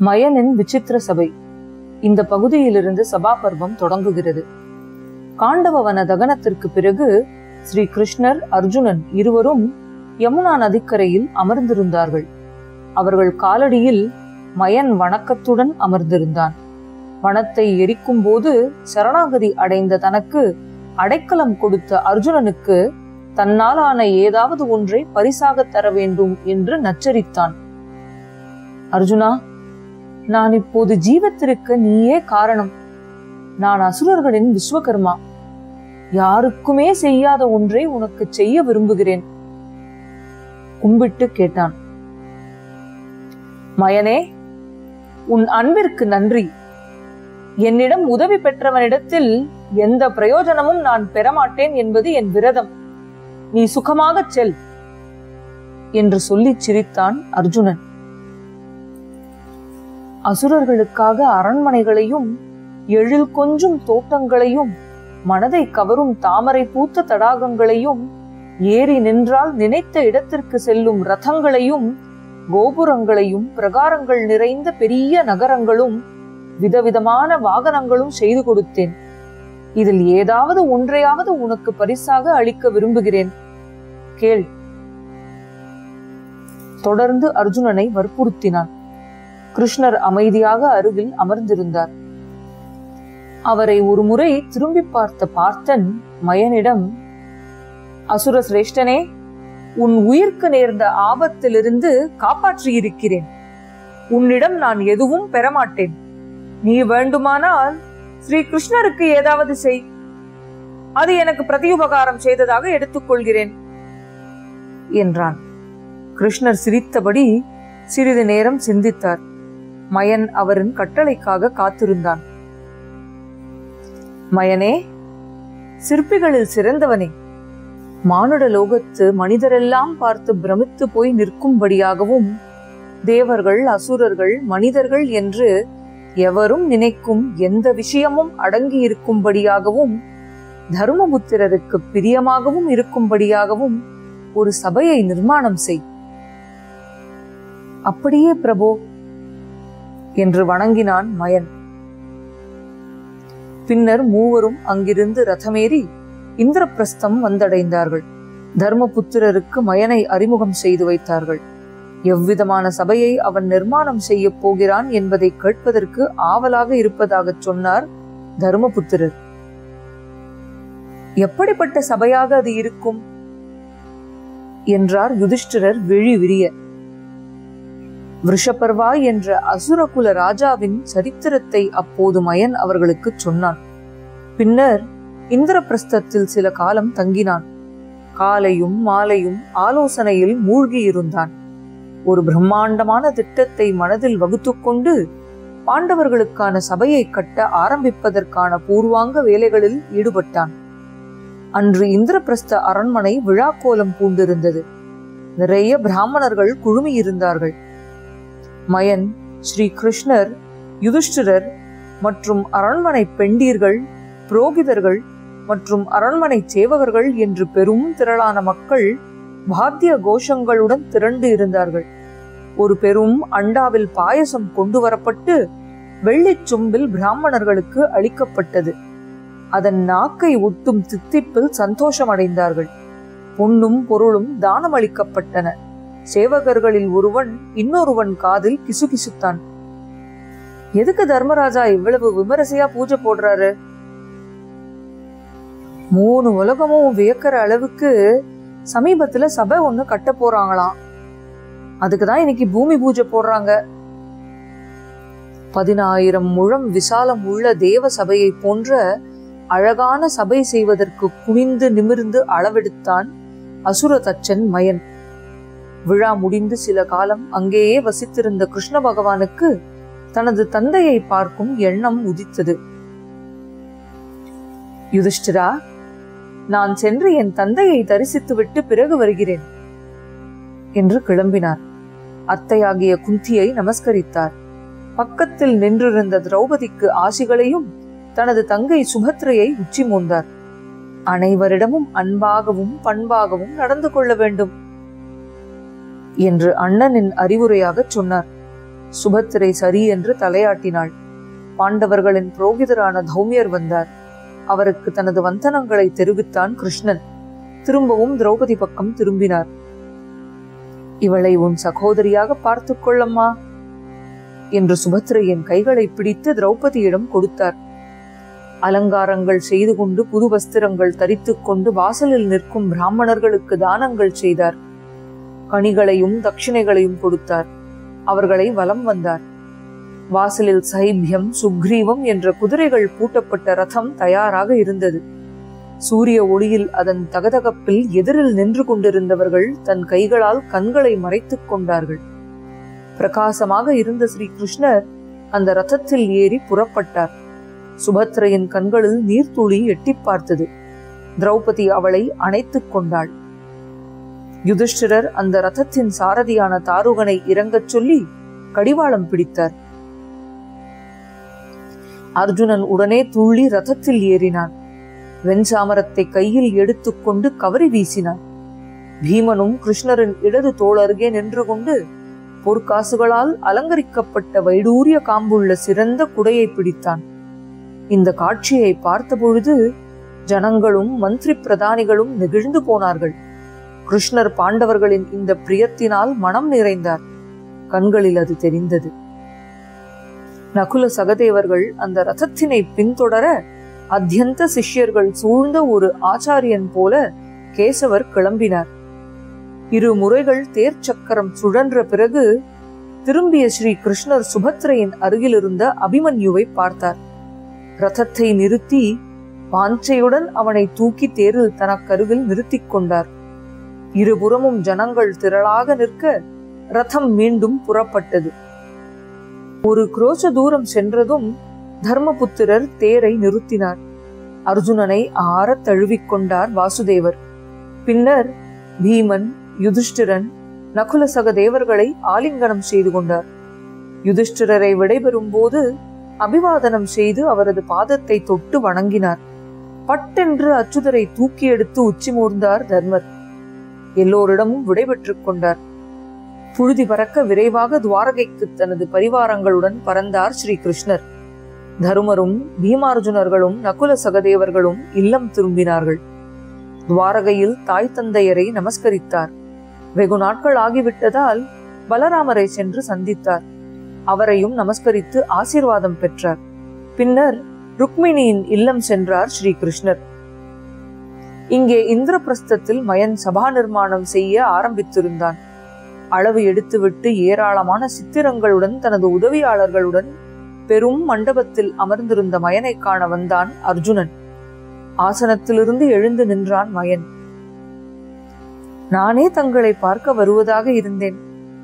மயனின் விசித்திர சபை இந்த பகுதியிலிருந்து சபா பர்வம் தொடங்குகிறது காண்டவவன தகனத்திற்கு பிறகு ஸ்ரீ கிருஷ்ணர் அர்ஜுனன் இருவரும் யமுனா நதிக்கரையில் அமர்ந்திருந்தார்கள் அவர்கள் காலடியில் மயன் வணக்கத்துடன் அமர்ந்திருந்தான் வனத்தை எரிக்கும் போது சரணாகதி அடைந்த தனக்கு அடைக்கலம் கொடுத்த அர்ஜுனனுக்கு தன்னாலான ஏதாவது ஒன்றை பரிசாக தர வேண்டும் என்று நச்சரித்தான் அர்ஜுனா நான் இப்போது ஜீவத்திற்கு நீயே காரணம் நான் அசுரர்களின் விஸ்வகர்மா யாருக்குமே செய்யாத ஒன்றை உனக்கு செய்ய விரும்புகிறேன் கும்பிட்டு கேட்டான் மயனே உன் அன்பிற்கு நன்றி என்னிடம் உதவி பெற்றவனிடத்தில் எந்த பிரயோஜனமும் நான் பெறமாட்டேன் என்பது என் விரதம் நீ சுகமாகச் செல் என்று சொல்லிச் சிரித்தான் அர்ஜுனன் அசுரர்களுக்காக அரண்மனைகளையும் எழில் கொஞ்சும் தோட்டங்களையும் மனதை கவரும் தாமரை பூத்த தடாகங்களையும் ஏறி நின்றால் நினைத்த இடத்திற்கு செல்லும் ரதங்களையும் கோபுரங்களையும் பிரகாரங்கள் நிறைந்த பெரிய நகரங்களும் விதவிதமான வாகனங்களும் செய்து கொடுத்தேன் இதில் ஏதாவது ஒன்றையாவது உனக்கு பரிசாக அளிக்க விரும்புகிறேன் கேள் தொடர்ந்து அர்ஜுனனை வற்புறுத்தினான் கிருஷ்ணர் அமைதியாக அருகில் அமர்ந்திருந்தார் அவரை ஒரு முறை திரும்பி பார்த்த பார்த்தன் மயனிடம் அசுர சிரேஷ்டனே உன் உயிர்க்கு நேர்ந்த ஆபத்திலிருந்து காப்பாற்றியிருக்கிறேன் உன்னிடம் நான் எதுவும் பெறமாட்டேன் நீ வேண்டுமானால் ஸ்ரீ கிருஷ்ணருக்கு ஏதாவது செய் அது எனக்கு பிரதியுபகாரம் செய்ததாக எடுத்துக்கொள்கிறேன் என்றான் கிருஷ்ணர் சிரித்தபடி சிறிது நேரம் சிந்தித்தார் மயன் அவரின் கட்டளைக்காக காத்திருந்தான் மயனே சிற்பிகளில் சிறந்தவனே மானுட லோகத்து மனிதரெல்லாம் பார்த்து பிரமித்து போய் நிற்கும்படியாகவும் தேவர்கள் அசுரர்கள் மனிதர்கள் என்று எவரும் நினைக்கும் எந்த விஷயமும் அடங்கி இருக்கும்படியாகவும் தர்மபுத்திரருக்கு பிரியமாகவும் இருக்கும்படியாகவும் ஒரு சபையை நிர்மாணம் செய் அப்படியே பிரபோ என்று வணங்கினான் மயன் பின்னர் மூவரும் அங்கிருந்து ரதமேறி இந்திரபிரஸ்தம் வந்தடைந்தார்கள் தர்மபுத்திரருக்கு மயனை அறிமுகம் செய்து வைத்தார்கள் எவ்விதமான சபையை அவன் நிர்மாணம் செய்ய போகிறான் என்பதை கேட்பதற்கு ஆவலாக இருப்பதாகச் சொன்னார் தர்மபுத்திரர் எப்படிப்பட்ட சபையாக அது இருக்கும் என்றார் யுதிஷ்டிரர் விழி விரிய விஷபர்வா என்ற அசுரகுல ராஜாவின் சரித்திரத்தை அப்போது மயன் அவர்களுக்கு சொன்னான் பின்னர் இந்திரபிரஸ்தத்தில் சில காலம் தங்கினான் காலையும் மாலையும் ஆலோசனையில் மூழ்கியிருந்தான் ஒரு பிரம்மாண்டமான திட்டத்தை மனதில் வகுத்துக்கொண்டு பாண்டவர்களுக்கான சபையை கட்ட ஆரம்பிப்பதற்கான பூர்வாங்க வேலைகளில் ஈடுபட்டான் அன்று இந்திரபிரஸ்த அரண்மனை விழாக்கோலம் பூண்டிருந்தது நிறைய பிராமணர்கள் குழுமியிருந்தார்கள் மயன் ஸ்ரீ கிருஷ்ணர் யுதிஷ்டிரர் மற்றும் அரண்மனை பெண்டீர்கள் புரோகிதர்கள் மற்றும் அரண்மனை சேவகர்கள் என்று பெரும் திரளான மக்கள் வாத்திய கோஷங்களுடன் திரண்டு இருந்தார்கள் ஒரு பெரும் அண்டாவில் பாயசம் கொண்டு வரப்பட்டு வெள்ளிச் சொம்பில் பிராமணர்களுக்கு அளிக்கப்பட்டது அதன் நாக்கை ஒட்டும் தித்திப்பில் சந்தோஷமடைந்தார்கள் பொன்னும் பொருளும் தானம் அளிக்கப்பட்டன சேவகர்களில் ஒருவன் இன்னொருவன் காதில் கிசுகிசுத்தான் எதுக்கு தர்மராஜா இவ்வளவு விமரிசையா பூஜை போடுறாரு மூணு உலகமும் வியக்கிற அளவுக்கு சமீபத்துல சபை ஒண்ணு கட்ட போறாங்களாம் அதுக்குதான் இன்னைக்கு பூமி பூஜை போடுறாங்க பதினாயிரம் முழம் விசாலம் உள்ள தேவ சபையை போன்ற அழகான சபை செய்வதற்கு குனிந்து நிமிர்ந்து அளவெடுத்தான் அசுர தச்சன் மயன் விழா முடிந்து சில காலம் அங்கேயே வசித்திருந்த கிருஷ்ண பகவானுக்கு தனது தந்தையை பார்க்கும் எண்ணம் உதித்தது யுதிஷ்டிரா நான் சென்று என் தந்தையை தரிசித்துவிட்டு பிறகு வருகிறேன் என்று கிளம்பினார் அத்தையாகிய குந்தியை நமஸ்கரித்தார் பக்கத்தில் நின்றிருந்த திரௌபதிக்கு ஆசிகளையும் தனது தங்கை சுபத்ரையை உச்சி மோந்தார் அனைவரிடமும் அன்பாகவும் பண்பாகவும் நடந்து கொள்ள வேண்டும் என்று அண்ணனின் அறிவுரையாகச் சொன்னார் சுபத்திரை சரி என்று தலையாட்டினாள் பாண்டவர்களின் புரோகிதரான தௌமியர் வந்தார் அவருக்கு தனது வந்தனங்களை தெரிவித்தான் கிருஷ்ணன் திரும்பவும் திரௌபதி பக்கம் திரும்பினார் இவளை உன் சகோதரியாக பார்த்துக் கொள்ளம்மா என்று சுபத்திரையின் கைகளை பிடித்து திரௌபதியிடம் கொடுத்தார் அலங்காரங்கள் செய்து கொண்டு புது வஸ்திரங்கள் தரித்துக் கொண்டு வாசலில் நிற்கும் பிராமணர்களுக்கு தானங்கள் செய்தார் கனிகளையும் தட்சிணைகளையும் கொடுத்தார் அவர்களை வலம் வந்தார் வாசலில் சைபியம் சுக்ரீவம் என்ற குதிரைகள் பூட்டப்பட்ட ரதம் தயாராக இருந்தது சூரிய ஒளியில் அதன் தகதகப்பில் எதிரில் நின்று கொண்டிருந்தவர்கள் தன் கைகளால் கண்களை மறைத்துக் கொண்டார்கள் பிரகாசமாக இருந்த ஸ்ரீ கிருஷ்ணர் அந்த ரதத்தில் ஏறி புறப்பட்டார் சுபத்திரையின் கண்களில் நீர்த்துளி எட்டி பார்த்தது திரௌபதி அவளை அணைத்துக் கொண்டாள் யுதிஷ்டிரர் அந்த ரதத்தின் சாரதியான தாருகனை இறங்கச் சொல்லி கடிவாளம் பிடித்தார் அர்ஜுனன் உடனே துள்ளி ரதத்தில் ஏறினான் வெண்சாமரத்தை கையில் எடுத்துக்கொண்டு கவரி வீசினான் பீமனும் கிருஷ்ணரின் இடது தோள் அருகே நின்று கொண்டு பொற்காசுகளால் அலங்கரிக்கப்பட்ட வைடூரிய காம்புள்ள சிறந்த குடையை பிடித்தான் இந்த காட்சியை பார்த்தபொழுது ஜனங்களும் மந்திரி பிரதானிகளும் நெகிழ்ந்து போனார்கள் கிருஷ்ணர் பாண்டவர்களின் இந்த பிரியத்தினால் மனம் நிறைந்தார் கண்களில் அது தெரிந்தது நகுல சகதேவர்கள் அந்த ரதத்தினை பின்தொடர அத்தியந்த சிஷ்யர்கள் சூழ்ந்த ஒரு ஆச்சாரியன் போல கேசவர் கிளம்பினார் இரு முறைகள் தேர் சக்கரம் சுழன்ற பிறகு திரும்பிய ஸ்ரீ கிருஷ்ணர் சுபத்திரையின் அருகில் இருந்த அபிமன்யுவை பார்த்தார் ரதத்தை நிறுத்தி வாஞ்சையுடன் அவனை தூக்கி தேரில் தனக்கருகில் நிறுத்திக் கொண்டார் இருபுறமும் ஜனங்கள் திரளாக நிற்க ரதம் மீண்டும் புறப்பட்டது ஒரு குரோச தூரம் சென்றதும் தர்மபுத்திரர் தேரை நிறுத்தினார் அர்ஜுனனை ஆறத் தழுவிக்கொண்டார் வாசுதேவர் பின்னர் பீமன் யுதிஷ்டிரன் நகுல சகதேவர்களை ஆலிங்கனம் செய்து கொண்டார் யுதிஷ்டிரரை விடைபெறும் போது அபிவாதனம் செய்து அவரது பாதத்தை தொட்டு வணங்கினார் பட்டென்று அச்சுதரை தூக்கி எடுத்து உச்சி மூர்ந்தார் தர்மர் எல்லோரிடமும் விடைபெற்றுக் கொண்டார் புழுதி பறக்க விரைவாக துவாரகைக்கு தனது பரிவாரங்களுடன் பறந்தார் ஸ்ரீ கிருஷ்ணர் தருமரும் பீமார்ஜுனர்களும் நகுல சகதேவர்களும் இல்லம் திரும்பினார்கள் துவாரகையில் தாய் தந்தையரை நமஸ்கரித்தார் வெகு நாட்கள் ஆகிவிட்டதால் பலராமரை சென்று சந்தித்தார் அவரையும் நமஸ்கரித்து ஆசீர்வாதம் பெற்றார் பின்னர் ருக்மிணியின் இல்லம் சென்றார் ஸ்ரீ கிருஷ்ணர் இங்கே இந்திரபிரஸ்தத்தில் மயன் சபா நிர்மாணம் செய்ய ஆரம்பித்திருந்தான் அளவு எடுத்துவிட்டு ஏராளமான சித்திரங்களுடன் தனது உதவியாளர்களுடன் பெரும் மண்டபத்தில் அமர்ந்திருந்த மயனை காண வந்தான் அர்ஜுனன் ஆசனத்திலிருந்து எழுந்து நின்றான் மயன் நானே தங்களை பார்க்க வருவதாக இருந்தேன்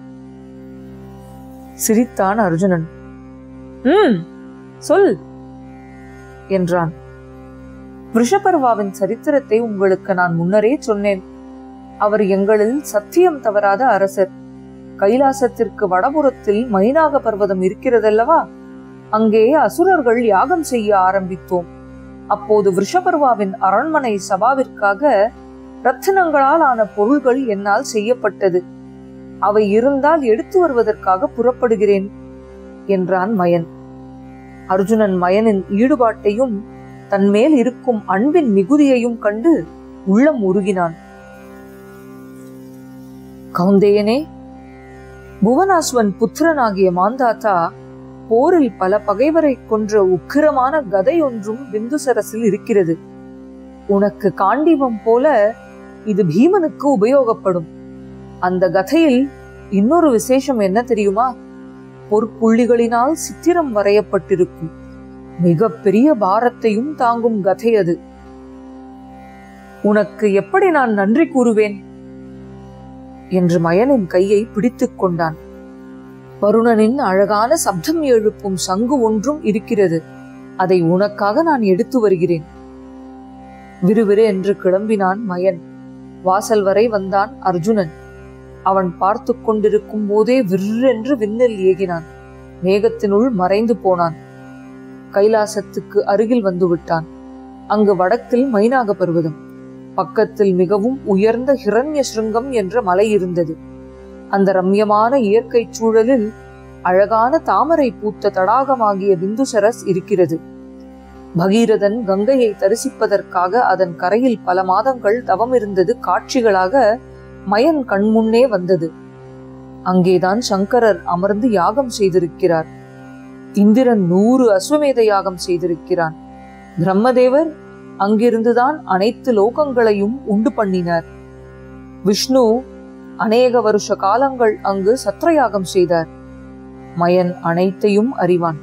சிரித்தான் அர்ஜுனன் ம் சொல் என்றான் ரிஷபர்வாவின் சரித்திரத்தை உங்களுக்கு நான் முன்னரே சொன்னேன் அவர் எங்களில் சத்தியம் தவறாத அரசர் கைலாசத்திற்கு வடபுறத்தில் மைனாக பர்வதம் இருக்கிறதல்லவா அங்கே அசுரர்கள் யாகம் செய்ய ஆரம்பித்தோம் அப்போது விஷபர்வாவின் அரண்மனை சபாவிற்காக ரத்தினங்களால் ஆன பொருள்கள் என்னால் செய்யப்பட்டது அவை இருந்தால் எடுத்து வருவதற்காக புறப்படுகிறேன் என்றான் மயன் அர்ஜுனன் மயனின் ஈடுபாட்டையும் தன்மேல் இருக்கும் அன்பின் மிகுதியையும் கண்டு உள்ளம் உருகினான் கவுந்தேயனே புவனாஸ்வன் புத்திரனாகிய மாந்தாத்தா போரில் பல பகைவரை கொன்ற உக்கிரமான கதை ஒன்றும் பிந்துசரசில் இருக்கிறது உனக்கு காண்டிபம் போல இது பீமனுக்கு உபயோகப்படும் அந்த கதையில் இன்னொரு விசேஷம் என்ன தெரியுமா பொற்புள்ளிகளினால் சித்திரம் வரையப்பட்டிருக்கும் மிக பெரிய பாரத்தையும் தாங்கும் கதை அது உனக்கு எப்படி நான் நன்றி கூறுவேன் என்று மயனின் கையை பிடித்துக் கொண்டான் வருணனின் அழகான சப்தம் எழுப்பும் சங்கு ஒன்றும் இருக்கிறது அதை உனக்காக நான் எடுத்து வருகிறேன் விறுவிறு என்று கிளம்பினான் மயன் வாசல் வரை வந்தான் அர்ஜுனன் அவன் பார்த்து கொண்டிருக்கும் போதே விற்றென்று விண்ணில் ஏகினான் மேகத்தினுள் மறைந்து போனான் கைலாசத்துக்கு அருகில் வந்து விட்டான் அங்கு வடக்கில் மைனாக பருவதம் பக்கத்தில் மிகவும் உயர்ந்த ஹிரண்ய சிருங்கம் என்ற மலை இருந்தது அந்த ரம்யமான இயற்கை சூழலில் அழகான தாமரை பூத்த தடாகமாகிய பிந்துசரஸ் இருக்கிறது பகீரதன் கங்கையை தரிசிப்பதற்காக அதன் கரையில் பல மாதங்கள் தவம் இருந்தது காட்சிகளாக மயன் கண்முன்னே வந்தது அங்கேதான் சங்கரர் அமர்ந்து யாகம் செய்திருக்கிறார் இந்திரன் நூறு அஸ்வமேத யாகம் செய்திருக்கிறான் பிரம்மதேவர் அங்கிருந்துதான் அனைத்து லோகங்களையும் உண்டு பண்ணினார் விஷ்ணு அநேக வருஷ காலங்கள் அங்கு சத்ரயாகம் செய்தார் மயன் அனைத்தையும் அறிவான்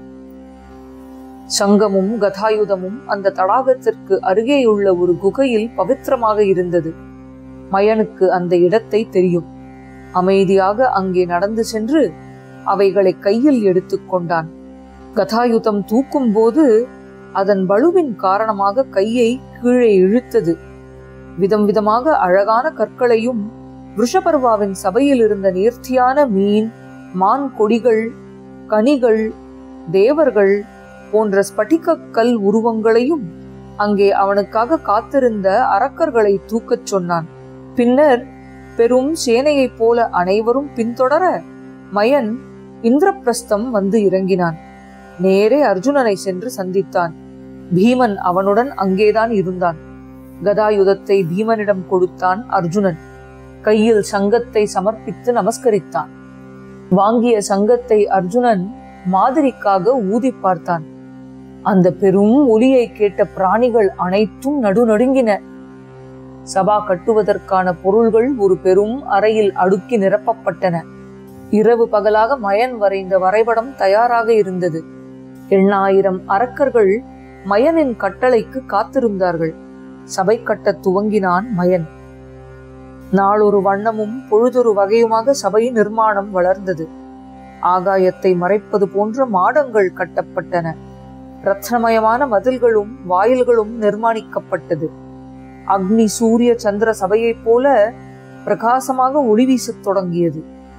சங்கமும் கதாயுதமும் அந்த தடாகத்திற்கு அருகேயுள்ள ஒரு குகையில் பவித்திரமாக இருந்தது மயனுக்கு அந்த இடத்தை தெரியும் அமைதியாக அங்கே நடந்து சென்று அவைகளை கையில் எடுத்துக்கொண்டான் கதாயுதம் தூக்கும் போது அதன் பளுவின் காரணமாக கையை கீழே இழுத்தது விதம் விதமாக அழகான கற்களையும் ரிஷபர்வாவின் சபையில் இருந்த நேர்த்தியான மீன் மான் கொடிகள் கனிகள் தேவர்கள் போன்ற ஸ்படிக கல் உருவங்களையும் அங்கே அவனுக்காக காத்திருந்த அரக்கர்களை தூக்கச் சொன்னான் பின்னர் பெரும் சேனையைப் போல அனைவரும் பின்தொடர மயன் இந்திரபிரஸ்தம் வந்து இறங்கினான் நேரே அர்ஜுனனை சென்று சந்தித்தான் பீமன் அவனுடன் அங்கேதான் இருந்தான் கதாயுதத்தை பீமனிடம் கொடுத்தான் அர்ஜுனன் கையில் சங்கத்தை சமர்ப்பித்து நமஸ்கரித்தான் வாங்கிய சங்கத்தை அர்ஜுனன் மாதிரிக்காக ஊதி பார்த்தான் அந்த பெரும் ஒலியை கேட்ட பிராணிகள் அனைத்தும் நடுநடுங்கின சபா கட்டுவதற்கான பொருள்கள் ஒரு பெரும் அறையில் அடுக்கி நிரப்பப்பட்டன இரவு பகலாக மயன் வரைந்த வரைபடம் தயாராக இருந்தது எண்ணாயிரம் அரக்கர்கள் மயனின் கட்டளைக்கு காத்திருந்தார்கள் சபை கட்டத் துவங்கினான் மயன் நாளொரு வண்ணமும் பொழுதொரு வகையுமாக சபை நிர்மாணம் வளர்ந்தது ஆகாயத்தை மறைப்பது போன்ற மாடங்கள் கட்டப்பட்டன ரத்னமயமான மதில்களும் வாயில்களும் நிர்மாணிக்கப்பட்டது அக்னி சூரிய சந்திர சபையைப் போல பிரகாசமாக ஒளி வீசத் தொடங்கியது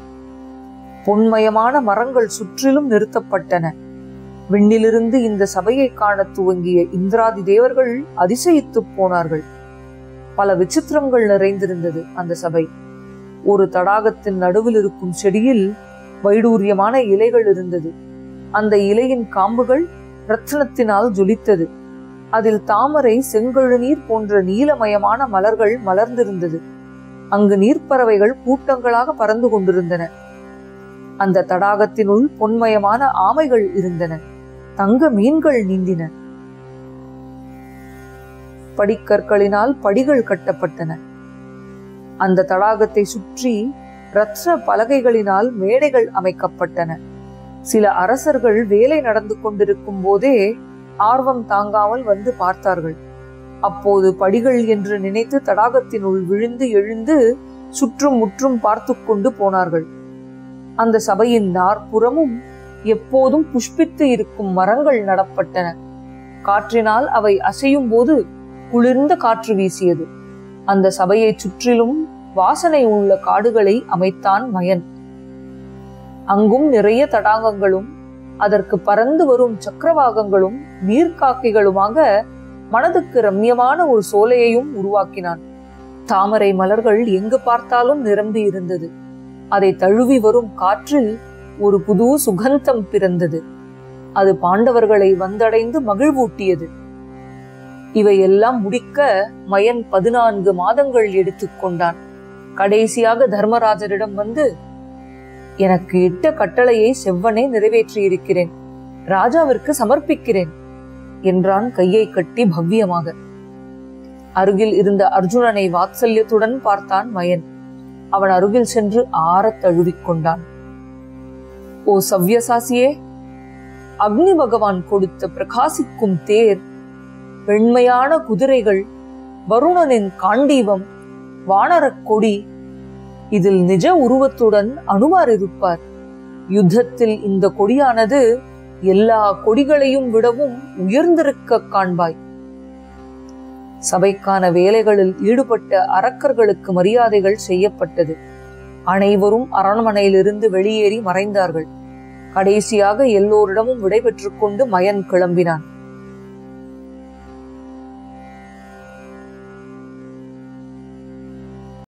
பொன்மயமான மரங்கள் சுற்றிலும் நிறுத்தப்பட்டன விண்ணிலிருந்து இந்த சபையை காணத் துவங்கிய இந்திராதி தேவர்கள் அதிசயித்துப் போனார்கள் பல விசித்திரங்கள் நிறைந்திருந்தது அந்த சபை ஒரு தடாகத்தின் நடுவில் இருக்கும் செடியில் வைடூரியமான இலைகள் இருந்தது அந்த இலையின் காம்புகள் ரத்னத்தினால் ஜொலித்தது அதில் தாமரை செங்கழுநீர் போன்ற நீலமயமான மலர்கள் மலர்ந்திருந்தது அங்கு நீர்ப்பறவைகள் கூட்டங்களாக பறந்து கொண்டிருந்தன அந்த தடாகத்தினுள் பொன்மயமான ஆமைகள் இருந்தன தங்க மீன்கள் நீந்தின படிக்கற்களினால் படிகள் கட்டப்பட்டன அந்த தடாகத்தை சுற்றி ரத்ன பலகைகளினால் மேடைகள் அமைக்கப்பட்டன சில அரசர்கள் வேலை நடந்து கொண்டிருக்கும் போதே ஆர்வம் தாங்காமல் வந்து பார்த்தார்கள் அப்போது படிகள் என்று நினைத்து தடாகத்தினுள் விழுந்து எழுந்து சுற்றும் முற்றும் பார்த்து கொண்டு போனார்கள் அந்த சபையின் நாற்புறமும் எப்போதும் புஷ்பித்து இருக்கும் மரங்கள் நடப்பட்டன காற்றினால் அவை அசையும் போது குளிர்ந்த காற்று வீசியது அந்த சபையை சுற்றிலும் வாசனை உள்ள காடுகளை அமைத்தான் மயன் அங்கும் நிறைய தடாகங்களும் அதற்கு பறந்து வரும் சக்கரவாகங்களும் நீர்க்காக்கைகளுமாக மனதுக்கு ரம்யமான ஒரு சோலையையும் உருவாக்கினான் தாமரை மலர்கள் எங்கு பார்த்தாலும் நிரம்பி இருந்தது அதை தழுவி வரும் காற்றில் ஒரு புது சுகந்தம் பிறந்தது அது பாண்டவர்களை வந்தடைந்து மகிழ்வூட்டியது இவையெல்லாம் முடிக்க மயன் பதினான்கு மாதங்கள் எடுத்துக்கொண்டான் கடைசியாக தர்மராஜரிடம் வந்து எனக்கு இட்ட கட்டளையை செவ்வனே நிறைவேற்றியிருக்கிறேன் ராஜாவிற்கு சமர்ப்பிக்கிறேன் என்றான் கையை கட்டி பவ்யமாக அருகில் இருந்த அர்ஜுனனை வாத்சல்யத்துடன் பார்த்தான் மயன் அவன் அருகில் சென்று ஆறத் தழுவிக் கொண்டான் ஓ சவ்யசாசியே அக்னி பகவான் கொடுத்த பிரகாசிக்கும் தேர் வெண்மையான குதிரைகள் வருணனின் காண்டீபம் வானரக் கொடி இதில் நிஜ உருவத்துடன் அனுமார் இருப்பார் யுத்தத்தில் இந்த கொடியானது எல்லா கொடிகளையும் விடவும் உயர்ந்திருக்க காண்பாய் சபைக்கான வேலைகளில் ஈடுபட்ட அரக்கர்களுக்கு மரியாதைகள் செய்யப்பட்டது அனைவரும் அரண்மனையிலிருந்து வெளியேறி மறைந்தார்கள் கடைசியாக எல்லோரிடமும் விடைபெற்றுக் கொண்டு மயன் கிளம்பினான்